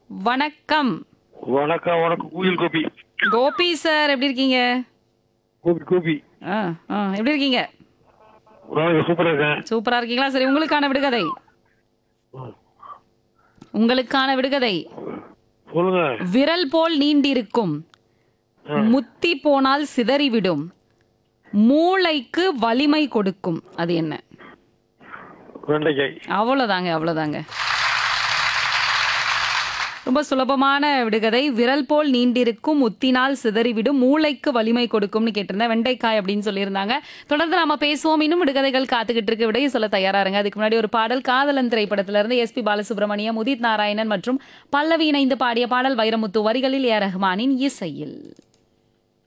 வணக்கம் வணக்கம் வணக்கம் குயில் கோபி கோபி சார் எப்படி இருக்கீங்க கோபி கோபி ஆ ஆ எப்படி இருக்கீங்க நான் சூப்பரா இருக்கேன் சூப்பரா இருக்கீங்களா சரி உங்களுக்கான விடுகதை உங்களுக்கான விடுகதை சொல்லுங்க விரல் போல் நீண்டிருக்கும் முத்தி போனால் சிதறிவிடும் மூளைக்கு வலிமை கொடுக்கும் அது என்ன வெண்டைக்காய் அவ்வளோதாங்க அவ்வளோதாங்க ரொம்ப சுலபமான விடுகதை விரல் போல் நீண்டிருக்கும் முத்தினால் சிதறிவிடும் மூளைக்கு வலிமை கொடுக்கும்னு கேட்டிருந்தேன் வெண்டைக்காய் அப்படின்னு சொல்லியிருந்தாங்க தொடர்ந்து நாம பேசுவோம் இன்னும் விடுகதைகள் காத்துக்கிட்டு இருக்கு விடையை சொல்ல தயாரா இருங்க அதுக்கு முன்னாடி ஒரு பாடல் காதலன் திரைப்படத்துல இருந்து எஸ்பி பாலசுப்ரமணியம் உதித் நாராயணன் மற்றும் பல்லவி இணைந்து பாடிய பாடல் வைரமுத்து வரிகளில் ஏ ரஹ்மானின் இசையில்